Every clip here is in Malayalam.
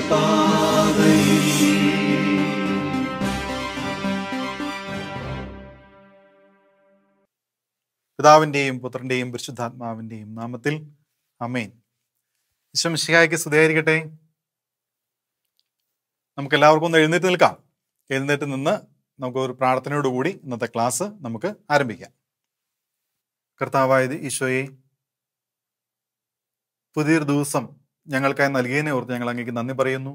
പിതാവിന്റെയും പുത്രന്റെയും പരിശുദ്ധാത്മാവിന്റെയും നാമത്തിൽ അമേൻ വിശ്വമിശിഹായ്ക്ക് സ്തുതിയായിരിക്കട്ടെ നമുക്ക് എല്ലാവർക്കും ഒന്ന് എഴുന്നേറ്റ് നിൽക്കാം എഴുന്നേറ്റ് നിന്ന് നമുക്ക് ഒരു പ്രാർത്ഥനയോടുകൂടി ഇന്നത്തെ ക്ലാസ് നമുക്ക് ആരംഭിക്കാം കർത്താവായത് ഈശോയെ പുതിയൊരു ദിവസം ഞങ്ങൾക്കായി നൽകിയതിനെ ഓർത്ത് ഞങ്ങൾ അങ്ങേക്ക് നന്ദി പറയുന്നു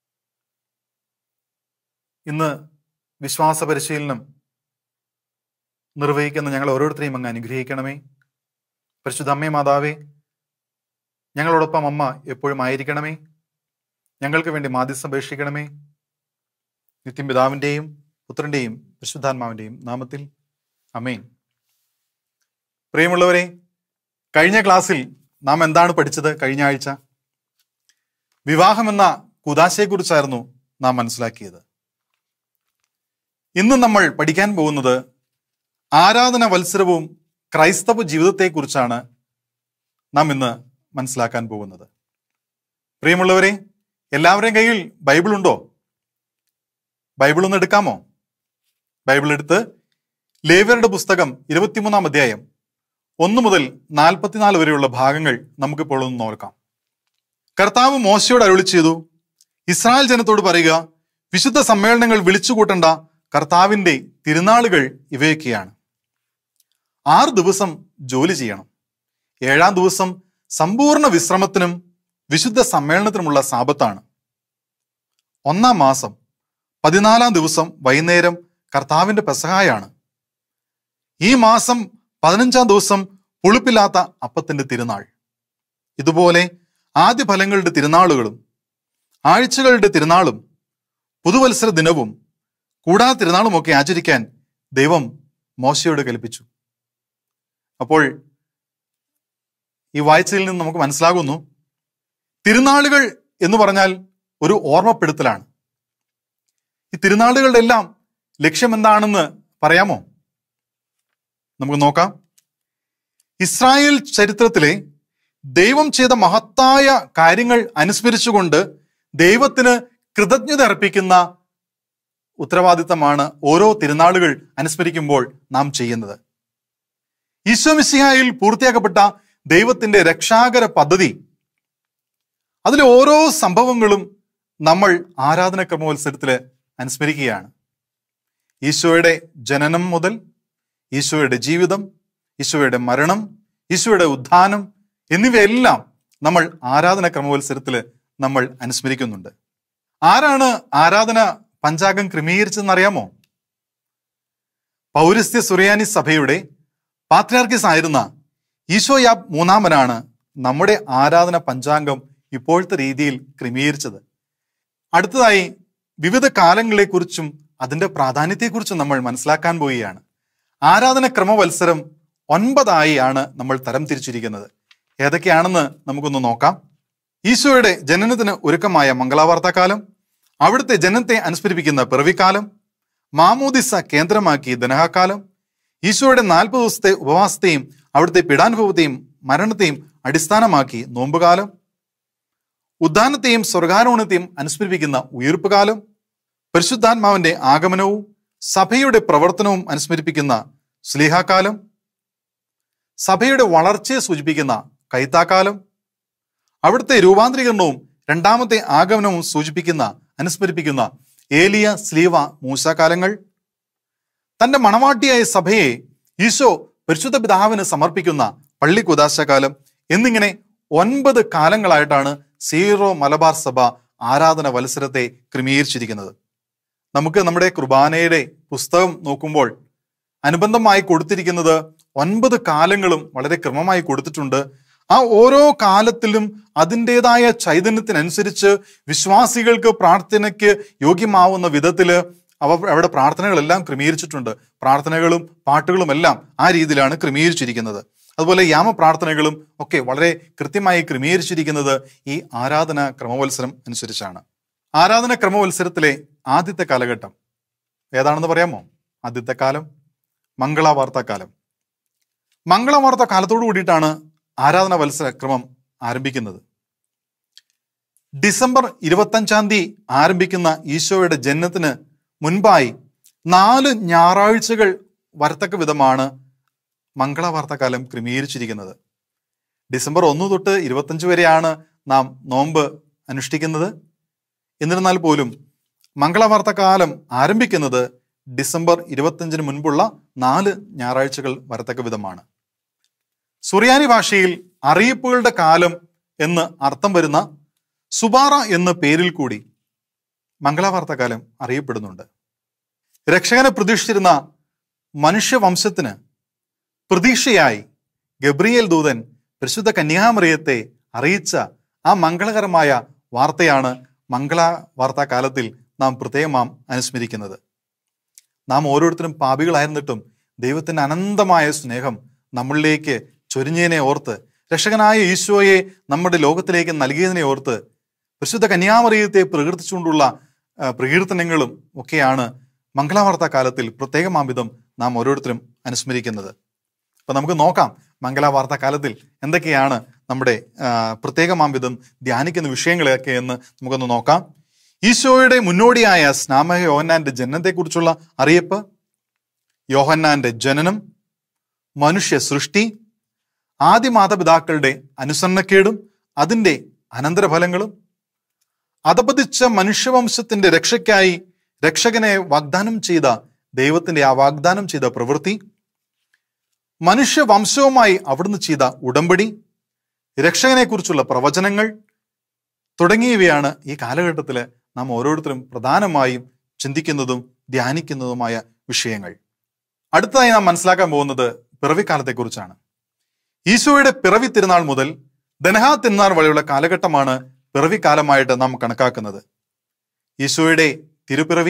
ഇന്ന് വിശ്വാസ പരിശീലനം നിർവഹിക്കുന്ന ഞങ്ങൾ ഓരോരുത്തരെയും അങ്ങ് അനുഗ്രഹിക്കണമേ പരിശുദ്ധ അമ്മേ മാതാവേ ഞങ്ങളോടൊപ്പം അമ്മ എപ്പോഴും ആയിരിക്കണമേ ഞങ്ങൾക്ക് വേണ്ടി മാധ്യസ്ഥം അപേക്ഷിക്കണമേ നിത്യം പിതാവിൻ്റെയും പുത്രൻ്റെയും പരിശുദ്ധാത്മാവിൻ്റെയും നാമത്തിൽ അമേൻ പ്രിയമുള്ളവരെ കഴിഞ്ഞ ക്ലാസ്സിൽ നാം എന്താണ് പഠിച്ചത് കഴിഞ്ഞ ആഴ്ച വിവാഹം എന്ന കുതാശയെക്കുറിച്ചായിരുന്നു നാം മനസ്സിലാക്കിയത് ഇന്ന് നമ്മൾ പഠിക്കാൻ പോകുന്നത് ആരാധന വത്സരവും ക്രൈസ്തവ ജീവിതത്തെക്കുറിച്ചാണ് നാം ഇന്ന് മനസ്സിലാക്കാൻ പോകുന്നത് പ്രിയമുള്ളവരെ എല്ലാവരുടെയും കയ്യിൽ ബൈബിൾ ഉണ്ടോ ബൈബിൾ ഒന്ന് എടുക്കാമോ ബൈബിൾ എടുത്ത് ലേവ്യരുടെ പുസ്തകം ഇരുപത്തിമൂന്നാം അധ്യായം ഒന്ന് മുതൽ നാൽപ്പത്തിനാല് വരെയുള്ള ഭാഗങ്ങൾ നമുക്കിപ്പോൾ ഒന്ന് നോക്കാം കർത്താവ് മോശയോട് അരുളി ചെയ്തു ഇസ്രായേൽ ജനത്തോട് പറയുക വിശുദ്ധ സമ്മേളനങ്ങൾ വിളിച്ചുകൂട്ടേണ്ട കർത്താവിന്റെ തിരുനാളുകൾ ഇവയൊക്കെയാണ് ആറ് ദിവസം ജോലി ചെയ്യണം ഏഴാം ദിവസം സമ്പൂർണ്ണ വിശ്രമത്തിനും വിശുദ്ധ സമ്മേളനത്തിനുമുള്ള സാപത്താണ് ഒന്നാം മാസം പതിനാലാം ദിവസം വൈകുന്നേരം കർത്താവിന്റെ പെസഹായാണ് ഈ മാസം പതിനഞ്ചാം ദിവസം പുളിപ്പില്ലാത്ത അപ്പത്തിന്റെ തിരുനാൾ ഇതുപോലെ ആദ്യ ഫലങ്ങളുടെ തിരുനാളുകളും ആഴ്ചകളുടെ തിരുനാളും പുതുവത്സര ദിനവും കൂടാ തിരുനാളുമൊക്കെ ആചരിക്കാൻ ദൈവം മോശയോട് കൽപ്പിച്ചു അപ്പോൾ ഈ വായിച്ചതിൽ നിന്ന് നമുക്ക് മനസ്സിലാകുന്നു തിരുനാളുകൾ എന്ന് പറഞ്ഞാൽ ഒരു ഓർമ്മപ്പെടുത്തലാണ് ഈ തിരുനാളുകളുടെ എല്ലാം ലക്ഷ്യം എന്താണെന്ന് പറയാമോ നമുക്ക് നോക്കാം ഇസ്രായേൽ ചരിത്രത്തിലെ ദൈവം ചെയ്ത മഹത്തായ കാര്യങ്ങൾ അനുസ്മരിച്ചുകൊണ്ട് ദൈവത്തിന് കൃതജ്ഞത അർപ്പിക്കുന്ന ഉത്തരവാദിത്തമാണ് ഓരോ തിരുനാളുകൾ അനുസ്മരിക്കുമ്പോൾ നാം ചെയ്യുന്നത് ഈശ്വമിസിഹായിൽ പൂർത്തിയാക്കപ്പെട്ട ദൈവത്തിന്റെ രക്ഷാകര പദ്ധതി അതിലെ ഓരോ സംഭവങ്ങളും നമ്മൾ ആരാധന ക്രമോത്സരത്തിൽ അനുസ്മരിക്കുകയാണ് ഈശോയുടെ ജനനം മുതൽ ഈശോയുടെ ജീവിതം ഈശോയുടെ മരണം ഈശോയുടെ ഉത്ഥാനം എന്നിവയെല്ലാം നമ്മൾ ആരാധന ക്രമോത്സരത്തിൽ നമ്മൾ അനുസ്മരിക്കുന്നുണ്ട് ആരാണ് ആരാധന പഞ്ചാംഗം ക്രമീകരിച്ചതെന്ന് അറിയാമോ പൗരസ്ത്യ സുറിയാനി സഭയുടെ പാത്രിയാർക്കിസ് ആയിരുന്ന ഈശോയാബ് മൂന്നാമനാണ് നമ്മുടെ ആരാധന പഞ്ചാംഗം ഇപ്പോഴത്തെ രീതിയിൽ ക്രമീകരിച്ചത് അടുത്തതായി വിവിധ കാലങ്ങളെക്കുറിച്ചും അതിന്റെ പ്രാധാന്യത്തെക്കുറിച്ചും നമ്മൾ മനസ്സിലാക്കാൻ പോവുകയാണ് ആരാധന ക്രമവത്സരം ഒൻപതായി ആണ് നമ്മൾ തരം തിരിച്ചിരിക്കുന്നത് ഏതൊക്കെയാണെന്ന് നമുക്കൊന്ന് നോക്കാം ഈശോയുടെ ജനനത്തിന് ഒരുക്കമായ മംഗളവാർത്താകാലം അവിടുത്തെ ജനനത്തെ അനുസ്മരിപ്പിക്കുന്ന പിറവിക്കാലം മാമോദിസ കേന്ദ്രമാക്കി ദനഹാക്കാലം ഈശോയുടെ നാൽപ്പത് ദിവസത്തെ ഉപവാസത്തെയും അവിടുത്തെ പീഡാനുഭവത്തെയും മരണത്തെയും അടിസ്ഥാനമാക്കി നോമ്പുകാലം ഉദ്ധാനത്തെയും സ്വർഗാരോഹണത്തെയും അനുസ്മരിപ്പിക്കുന്ന ഉയർപ്പുകാലം പരിശുദ്ധാത്മാവിന്റെ ആഗമനവും സഭയുടെ പ്രവർത്തനവും അനുസ്മരിപ്പിക്കുന്ന സ്ലീഹാകാലം സഭയുടെ വളർച്ചയെ സൂചിപ്പിക്കുന്ന കൈത്താക്കാലം അവിടുത്തെ രൂപാന്തരീകരണവും രണ്ടാമത്തെ ആഗമനവും സൂചിപ്പിക്കുന്ന അനുസ്മരിപ്പിക്കുന്ന ഏലിയ സ്ലീവ മൂശാകാലങ്ങൾ തന്റെ മണവാട്ടിയായ സഭയെ ഈശോ പരിശുദ്ധ പിതാവിന് സമർപ്പിക്കുന്ന പള്ളി കുദാശകാലം എന്നിങ്ങനെ ഒൻപത് കാലങ്ങളായിട്ടാണ് സീറോ മലബാർ സഭ ആരാധന വത്സരത്തെ ക്രമീകരിച്ചിരിക്കുന്നത് നമുക്ക് നമ്മുടെ കുർബാനയുടെ പുസ്തകം നോക്കുമ്പോൾ അനുബന്ധമായി കൊടുത്തിരിക്കുന്നത് ഒൻപത് കാലങ്ങളും വളരെ ക്രമമായി കൊടുത്തിട്ടുണ്ട് ആ ഓരോ കാലത്തിലും അതിൻ്റെതായ ചൈതന്യത്തിനനുസരിച്ച് വിശ്വാസികൾക്ക് പ്രാർത്ഥനയ്ക്ക് യോഗ്യമാവുന്ന വിധത്തില് അവ അവിടെ പ്രാർത്ഥനകളെല്ലാം ക്രമീകരിച്ചിട്ടുണ്ട് പ്രാർത്ഥനകളും പാട്ടുകളും എല്ലാം ആ രീതിയിലാണ് ക്രമീകരിച്ചിരിക്കുന്നത് അതുപോലെ യാമ പ്രാർത്ഥനകളും ഒക്കെ വളരെ കൃത്യമായി ക്രമീകരിച്ചിരിക്കുന്നത് ഈ ആരാധന ക്രമവത്സരം അനുസരിച്ചാണ് ആരാധന ക്രമവത്സരത്തിലെ ആദ്യത്തെ കാലഘട്ടം ഏതാണെന്ന് പറയാമോ ആദ്യത്തെ കാലം മംഗളവാർത്താക്കാലം മംഗളവാർത്ത കാലത്തോടു കൂടിയിട്ടാണ് ആരാധന വത്സര ക്രമം ആരംഭിക്കുന്നത് ഡിസംബർ ഇരുപത്തഞ്ചാം തീയതി ആരംഭിക്കുന്ന ഈശോയുടെ ജനനത്തിന് മുൻപായി നാല് ഞായറാഴ്ചകൾ വരത്തക്ക വിധമാണ് മംഗളവാർത്തക്കാലം ക്രമീകരിച്ചിരിക്കുന്നത് ഡിസംബർ ഒന്ന് തൊട്ട് ഇരുപത്തഞ്ച് വരെയാണ് നാം നോമ്പ് അനുഷ്ഠിക്കുന്നത് എന്നിരുന്നാൽ പോലും മംഗളവാർത്തക്കാലം ആരംഭിക്കുന്നത് ഡിസംബർ ഇരുപത്തഞ്ചിന് മുൻപുള്ള നാല് ഞായറാഴ്ചകൾ വരത്തക്ക വിധമാണ് സുറിയാനി ഭാഷയിൽ അറിയിപ്പുകളുടെ കാലം എന്ന് അർത്ഥം വരുന്ന സുബാറ എന്ന പേരിൽ കൂടി മംഗളവാർത്തക്കാലം അറിയപ്പെടുന്നുണ്ട് രക്ഷകനെ പ്രതീക്ഷിച്ചിരുന്ന മനുഷ്യവംശത്തിന് പ്രതീക്ഷയായി ഗബ്രിയേൽ ദൂതൻ പരിശുദ്ധ കന്യാമറിയത്തെ അറിയിച്ച ആ മംഗളകരമായ വാർത്തയാണ് മംഗള വാർത്താകാലത്തിൽ നാം പ്രത്യേകമാം അനുസ്മരിക്കുന്നത് നാം ഓരോരുത്തരും പാപികളായിരുന്നിട്ടും ദൈവത്തിൻ്റെ അനന്തമായ സ്നേഹം നമ്മളിലേക്ക് ചൊരിഞ്ഞതിനെ ഓർത്ത് രക്ഷകനായ ഈശോയെ നമ്മുടെ ലോകത്തിലേക്ക് നൽകിയതിനെ ഓർത്ത് പരിശുദ്ധ കന്യാമറിയത്തെ പ്രകീർത്തിച്ചുകൊണ്ടുള്ള ആ, പ്രകീർത്തനങ്ങളും ഒക്കെയാണ് മംഗളവാർത്താ കാലത്തിൽ പ്രത്യേകമാംവിധം നാം ഓരോരുത്തരും അനുസ്മരിക്കുന്നത് അപ്പൊ നമുക്ക് നോക്കാം മംഗളവാർത്താ കാലത്തിൽ എന്തൊക്കെയാണ് നമ്മുടെ ആ, പ്രത്യേകമാംവിധം ധ്യാനിക്കുന്ന വിഷയങ്ങളൊക്കെ എന്ന് നമുക്കൊന്ന് നോക്കാം ഈശോയുടെ മുന്നോടിയായ സ്നാമക യോഹന്നാന്റെ ജനനത്തെക്കുറിച്ചുള്ള അറിയിപ്പ് യോഹന്നാന്റെ ജനനം മനുഷ്യ സൃഷ്ടി ആദ്യ മാതാപിതാക്കളുടെ അനുസരണക്കേടും അതിൻ്റെ അനന്തരഫലങ്ങളും അധപതിച്ച മനുഷ്യവംശത്തിന്റെ രക്ഷയ്ക്കായി രക്ഷകനെ വാഗ്ദാനം ചെയ്ത ദൈവത്തിന്റെ ആ വാഗ്ദാനം ചെയ്ത പ്രവൃത്തി മനുഷ്യവംശവുമായി അവിടുന്ന് ചെയ്ത ഉടമ്പടി രക്ഷകനെക്കുറിച്ചുള്ള പ്രവചനങ്ങൾ തുടങ്ങിയവയാണ് ഈ കാലഘട്ടത്തിൽ നാം ഓരോരുത്തരും പ്രധാനമായും ചിന്തിക്കുന്നതും ധ്യാനിക്കുന്നതുമായ വിഷയങ്ങൾ അടുത്തതായി നാം മനസ്സിലാക്കാൻ പോകുന്നത് പിറവിക്കാലത്തെക്കുറിച്ചാണ് ഈശോയുടെ പിറവി തിരുനാൾ മുതൽ ദനഹാ തിരുനാൾ വരെയുള്ള കാലഘട്ടമാണ് പിറവിക്കാലമായിട്ട് നാം കണക്കാക്കുന്നത് ഈശോയുടെ തിരുപ്പിറവി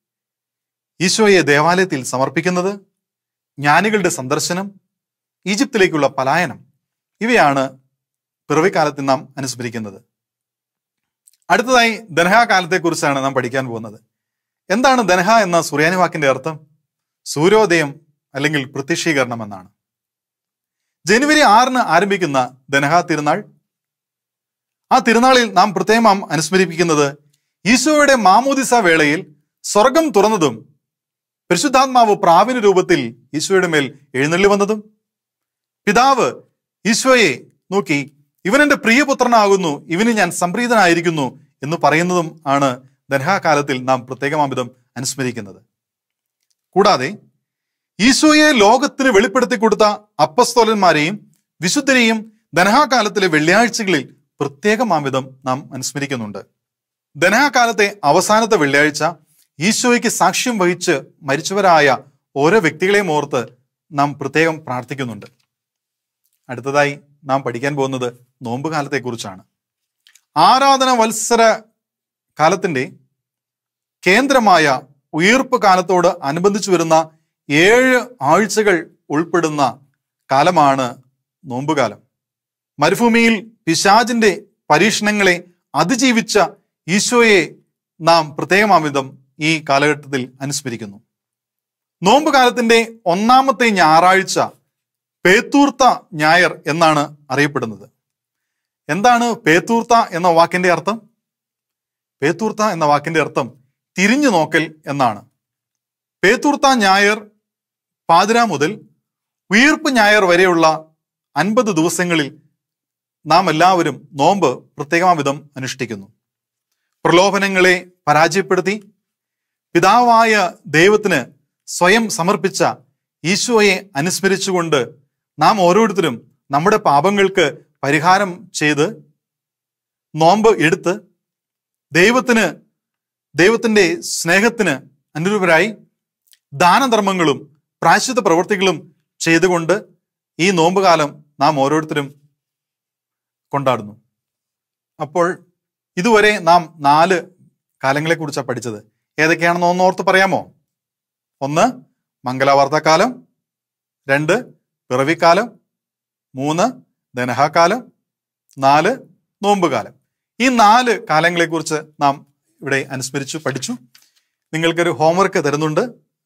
ഈശോയെ ദേവാലയത്തിൽ സമർപ്പിക്കുന്നത് ജ്ഞാനികളുടെ സന്ദർശനം ഈജിപ്തിലേക്കുള്ള പലായനം ഇവയാണ് പിറവിക്കാലത്തിൽ നാം അനുസ്മരിക്കുന്നത് അടുത്തതായി ദനഹ കാലത്തെക്കുറിച്ചാണ് നാം പഠിക്കാൻ പോകുന്നത് എന്താണ് ദനഹ എന്ന സുറിയാനി വാക്കിന്റെ അർത്ഥം സൂര്യോദയം അല്ലെങ്കിൽ പ്രത്യക്ഷീകരണം എന്നാണ് ജനുവരി ആറിന് ആരംഭിക്കുന്ന ദനഹ തിരുനാൾ ആ തിരുനാളിൽ നാം പ്രത്യേകം അനുസ്മരിപ്പിക്കുന്നത് ഈശോയുടെ മാമോദിസ വേളയിൽ സ്വർഗം തുറന്നതും പരിശുദ്ധാത്മാവ് പ്രാവിന് രൂപത്തിൽ ഈശോയുടെ മേൽ എഴുന്നള്ളി വന്നതും പിതാവ് ഈശോയെ നോക്കി ഇവൻ എന്റെ പ്രിയപുത്രനാകുന്നു ഇവന് ഞാൻ സംപ്രീതനായിരിക്കുന്നു എന്ന് പറയുന്നതും ആണ് ദനഹാകാലത്തിൽ നാം പ്രത്യേകമാവിധം അനുസ്മരിക്കുന്നത് കൂടാതെ ഈശോയെ ലോകത്തിന് വെളിപ്പെടുത്തി കൊടുത്ത അപ്പസ്തോലന്മാരെയും വിശുദ്ധരെയും ദനഹാകാലത്തിലെ വെള്ളിയാഴ്ചകളിൽ പ്രത്യേകമാവിധം നാം അനുസ്മരിക്കുന്നുണ്ട് ദനഹാകാലത്തെ അവസാനത്തെ വെള്ളിയാഴ്ച ഈശോയ്ക്ക് സാക്ഷ്യം വഹിച്ച് മരിച്ചവരായ ഓരോ വ്യക്തികളെയും ഓർത്ത് നാം പ്രത്യേകം പ്രാർത്ഥിക്കുന്നുണ്ട് അടുത്തതായി നാം പഠിക്കാൻ പോകുന്നത് നോമ്പ് കാലത്തെക്കുറിച്ചാണ് ആരാധന വത്സര കാലത്തിന്റെ കേന്ദ്രമായ ഉയർപ്പ് കാലത്തോട് അനുബന്ധിച്ചു വരുന്ന ഏഴ് ആഴ്ചകൾ ഉൾപ്പെടുന്ന കാലമാണ് നോമ്പുകാലം മരുഭൂമിയിൽ പിശാജിന്റെ പരീക്ഷണങ്ങളെ അതിജീവിച്ച ഈശോയെ നാം പ്രത്യേകമാവിധം ഈ കാലഘട്ടത്തിൽ അനുസ്മരിക്കുന്നു നോമ്പ് കാലത്തിന്റെ ഒന്നാമത്തെ ഞായറാഴ്ച പേത്തൂർത്ത ഞായർ എന്നാണ് അറിയപ്പെടുന്നത് എന്താണ് പേത്തൂർത്ത എന്ന വാക്കിന്റെ അർത്ഥം പേത്തൂർത്ത എന്ന വാക്കിന്റെ അർത്ഥം തിരിഞ്ഞു നോക്കൽ എന്നാണ് പേത്തൂർത്ത ഞായർ പാതിര മുതൽ ഉയർപ്പ് ഞായർ വരെയുള്ള അൻപത് ദിവസങ്ങളിൽ നാം എല്ലാവരും നോമ്പ് പ്രത്യേകമാവിധം അനുഷ്ഠിക്കുന്നു പ്രലോഭനങ്ങളെ പരാജയപ്പെടുത്തി പിതാവായ ദൈവത്തിന് സ്വയം സമർപ്പിച്ച ഈശോയെ അനുസ്മരിച്ചുകൊണ്ട് നാം ഓരോരുത്തരും നമ്മുടെ പാപങ്ങൾക്ക് പരിഹാരം ചെയ്ത് നോമ്പ് എടുത്ത് ദൈവത്തിന് ദൈവത്തിന്റെ സ്നേഹത്തിന് അനുരൂപരായി ദാനധർമ്മങ്ങളും പ്രാശ്ചിത പ്രവൃത്തികളും ചെയ്തുകൊണ്ട് ഈ നോമ്പുകാലം നാം ഓരോരുത്തരും കൊണ്ടാടുന്നു അപ്പോൾ ഇതുവരെ നാം നാല് കാലങ്ങളെ കുറിച്ചാണ് പഠിച്ചത് ഏതൊക്കെയാണെന്ന് ഒന്ന് ഓർത്ത് പറയാമോ ഒന്ന് മംഗലവാർത്തക്കാലം രണ്ട് പിറവിക്കാലം മൂന്ന് ദനഹാകാലം നാല് നോമ്പുകാലം ഈ നാല് കാലങ്ങളെക്കുറിച്ച് നാം ഇവിടെ അനുസ്മരിച്ചു പഠിച്ചു നിങ്ങൾക്കൊരു ഹോംവർക്ക് തരുന്നുണ്ട്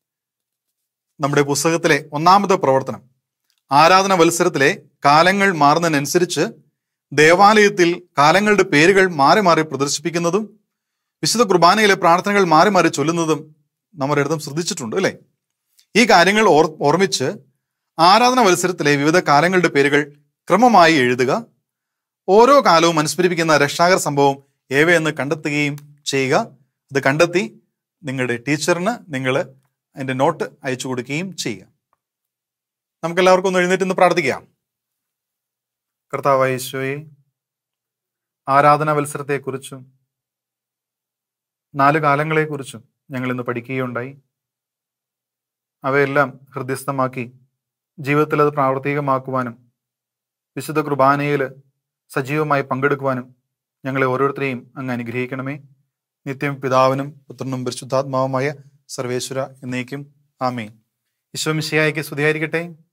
നമ്മുടെ പുസ്തകത്തിലെ ഒന്നാമത്തെ പ്രവർത്തനം ആരാധന വത്സരത്തിലെ കാലങ്ങൾ മാറുന്നതിനനുസരിച്ച് ദേവാലയത്തിൽ കാലങ്ങളുടെ പേരുകൾ മാറി മാറി പ്രദർശിപ്പിക്കുന്നതും വിശുദ്ധ കുർബാനയിലെ പ്രാർത്ഥനകൾ മാറി മാറി ചൊല്ലുന്നതും നമ്മൾ ഒരിടത്തും ശ്രദ്ധിച്ചിട്ടുണ്ട് അല്ലേ ഈ കാര്യങ്ങൾ ഓർ ഓർമ്മിച്ച് ആരാധന മത്സരത്തിലെ വിവിധ കാലങ്ങളുടെ പേരുകൾ ക്രമമായി എഴുതുക ഓരോ കാലവും അനുസ്മരിപ്പിക്കുന്ന രക്ഷാകര സംഭവം ഏവയെന്ന് കണ്ടെത്തുകയും ചെയ്യുക അത് കണ്ടെത്തി നിങ്ങളുടെ ടീച്ചറിന് നിങ്ങൾ അതിൻ്റെ നോട്ട് അയച്ചു കൊടുക്കുകയും ചെയ്യുക നമുക്കെല്ലാവർക്കും ഒന്ന് എഴുന്നേറ്റ് നിന്ന് പ്രാർത്ഥിക്കാം കർത്താവായ ഈശോയെ ആരാധനാ മത്സരത്തെക്കുറിച്ചും നാല് കാലങ്ങളെക്കുറിച്ചും ഞങ്ങൾ ഇന്ന് പഠിക്കുകയുണ്ടായി അവയെല്ലാം ഹൃദ്യസ്ഥമാക്കി ജീവിതത്തിൽ അത് പ്രാവർത്തികമാക്കുവാനും വിശുദ്ധ കുർബാനയിൽ സജീവമായി പങ്കെടുക്കുവാനും ഞങ്ങളെ ഓരോരുത്തരെയും അങ്ങ് അനുഗ്രഹിക്കണമേ നിത്യം പിതാവിനും പുത്രനും പരിശുദ്ധാത്മാവുമായ സർവേശ്വര എന്നേക്കും ആമേ ഈശോ മിശിയായിക്ക് സ്തുതിയായിരിക്കട്ടെ